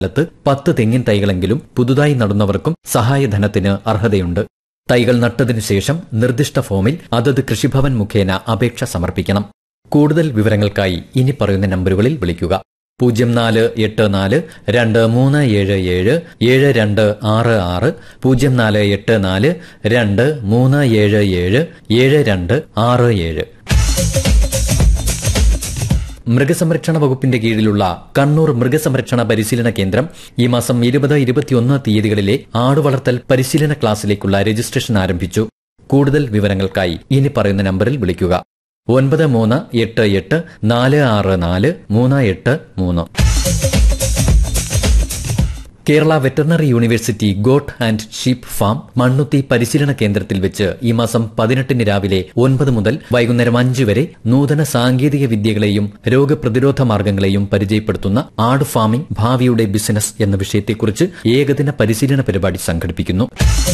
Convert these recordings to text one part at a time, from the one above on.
കാലത്ത് പത്ത് തെങ്ങിൻ തൈകളെങ്കിലും പുതുതായി നടുന്നവർക്കും സഹായധനത്തിന് അർഹതയുണ്ട് തൈകൾ നട്ടതിനു ശേഷം നിർദ്ദിഷ്ട ഫോമിൽ അതത് കൃഷിഭവൻ മുഖേന അപേക്ഷ സമർപ്പിക്കണം കൂടുതൽ വിവരങ്ങൾക്കായി ഇനി പറയുന്ന നമ്പറുകളിൽ വിളിക്കുക പൂജ്യം നാല് എട്ട് നാല് രണ്ട് മൂന്ന് ഏഴ് ഏഴ് ഏഴ് രണ്ട് ആറ് ആറ് പൂജ്യം നാല് എട്ട് നാല് രണ്ട് മൂന്ന് ഏഴ് ഏഴ് ഏഴ് രണ്ട് ആറ് ഏഴ് മൃഗസംരക്ഷണ വകുപ്പിന്റെ കീഴിലുള്ള കണ്ണൂർ മൃഗസംരക്ഷണ പരിശീലന കേന്ദ്രം ഈ മാസം ഇരുപത് ഇരുപത്തിയൊന്ന് തീയതികളിലെ ആടുവളർത്തൽ പരിശീലന ക്ലാസ്സിലേക്കുള്ള രജിസ്ട്രേഷൻ ആരംഭിച്ചു കൂടുതൽ വിവരങ്ങൾക്കായി ഇനി പറയുന്ന നമ്പറിൽ വിളിക്കുക ഒൻപത് മൂന്ന് എട്ട് എട്ട് നാല് ആറ് നാല് മൂന്ന് എട്ട് മൂന്ന് Kerala veterinary university goat and sheep farm Mannuthy പരിശീലന കേന്ദ്രത്തിൽ വെച്ച് ഈ മാസം പതിനെട്ടിന് രാവിലെ ഒൻപത് മുതൽ വൈകുന്നേരം അഞ്ച് വരെ നൂതന സാങ്കേതിക വിദ്യകളെയും രോഗപ്രതിരോധ മാർഗങ്ങളെയും പരിചയപ്പെടുത്തുന്ന ആട് ഫാമിംഗ് ഭാവിയുടെ ബിസിനസ് എന്ന വിഷയത്തെക്കുറിച്ച് ഏകദിന പരിശീലന പരിപാടി സംഘടിപ്പിക്കുന്നു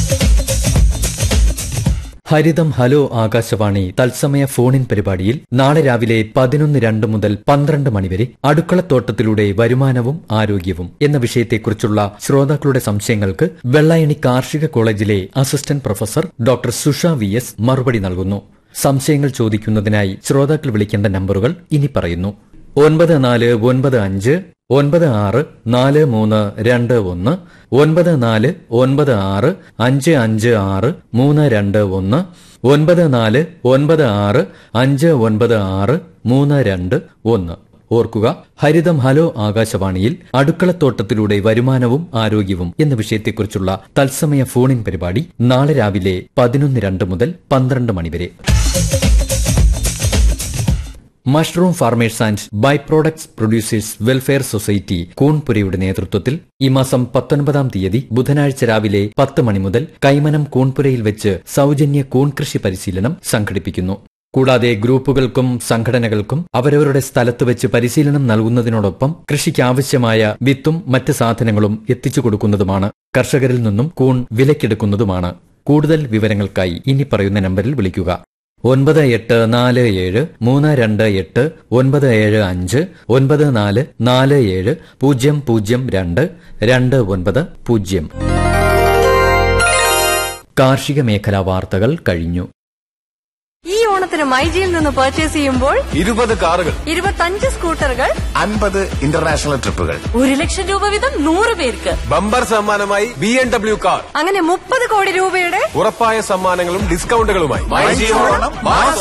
ഹരിതം ഹലോ ആകാശവാണി തത്സമയ ഫോണിൻ പരിപാടിയിൽ നാളെ രാവിലെ പതിനൊന്ന് രണ്ട് മുതൽ പന്ത്രണ്ട് മണിവരെ അടുക്കളത്തോട്ടത്തിലൂടെ വരുമാനവും ആരോഗ്യവും എന്ന വിഷയത്തെക്കുറിച്ചുള്ള ശ്രോതാക്കളുടെ സംശയങ്ങൾക്ക് വെള്ളായണി കാർഷിക കോളേജിലെ assistant professor doctor Susha V S മറുപടി നൽകുന്നു സംശയങ്ങൾ ചോദിക്കുന്നതിനായി ശ്രോതാക്കൾ വിളിക്കേണ്ട നമ്പറുകൾ ഇനി പറയുന്നു ഒൻപത് നാല് ഒൻപത് അഞ്ച് ഒൻപത് ആറ് നാല് മൂന്ന് രണ്ട് ഒന്ന് ഒൻപത് നാല് ഒൻപത് ആറ് അഞ്ച് അഞ്ച് ആറ് മൂന്ന് രണ്ട് ഒന്ന് ഒൻപത് നാല് ഒൻപത് ആറ് അഞ്ച് ഒൻപത് ആറ് മൂന്ന് രണ്ട് ഒന്ന് ഓർക്കുക ഹരിതം ഹലോ ആകാശവാണിയിൽ അടുക്കളത്തോട്ടത്തിലൂടെ വരുമാനവും ആരോഗ്യവും എന്ന വിഷയത്തെക്കുറിച്ചുള്ള തത്സമയ ഫോണിൻ പരിപാടി നാളെ രാവിലെ പതിനൊന്ന് രണ്ട് മുതൽ പന്ത്രണ്ട് മണിവരെ mushroom farmers and by products producers welfare society കൂൺപുരയുടെ നേതൃത്വത്തിൽ ഈ മാസം പത്തൊൻപതാം തീയതി ബുധനാഴ്ച രാവിലെ പത്ത് മണി മുതൽ കൈമനം കൂൺപുരയിൽ വെച്ച് സൗജന്യ കൂൺ കൃഷി പരിശീലനം സംഘടിപ്പിക്കുന്നു കൂടാതെ ഗ്രൂപ്പുകൾക്കും സംഘടനകൾക്കും അവരവരുടെ സ്ഥലത്ത് വെച്ച് പരിശീലനം നൽകുന്നതിനോടൊപ്പം കൃഷിക്കാവശ്യമായ വിത്തും മറ്റ് സാധനങ്ങളും എത്തിച്ചു കൊടുക്കുന്നതുമാണ് കർഷകരിൽ നിന്നും കൂൺ വിലക്കെടുക്കുന്നതുമാണ് കൂടുതൽ വിവരങ്ങൾക്കായി ഇനി പറയുന്ന നമ്പറിൽ വിളിക്കുക ഒൻപത് എട്ട് നാല് ഏഴ് മൂന്ന് രണ്ട് എട്ട് ഒൻപത് ഏഴ് അഞ്ച് ഒൻപത് നാല് നാല് ഏഴ് പൂജ്യം പൂജ്യം രണ്ട് രണ്ട് ഒൻപത് പൂജ്യം കാർഷിക മേഖലാ വാർത്തകൾ കഴിഞ്ഞു ഈ ഓണത്തിന് മൈജിയിൽ നിന്ന് പർച്ചേസ് ചെയ്യുമ്പോൾ ഇരുപത് കാറുകൾ ഇരുപത്തഞ്ച് സ്കൂട്ടറുകൾ അൻപത് ഇന്റർനാഷണൽ ട്രിപ്പുകൾ ഒരു ലക്ഷം രൂപ വീതം നൂറ് പേർക്ക് ബമ്പർ സമ്മാനമായി ബി എം ഡബ്ല്യു കാർ അങ്ങനെ മുപ്പത് കോടി രൂപയുടെ ഉറപ്പായ സമ്മാനങ്ങളും ഡിസ്കൗണ്ടുകളുമായി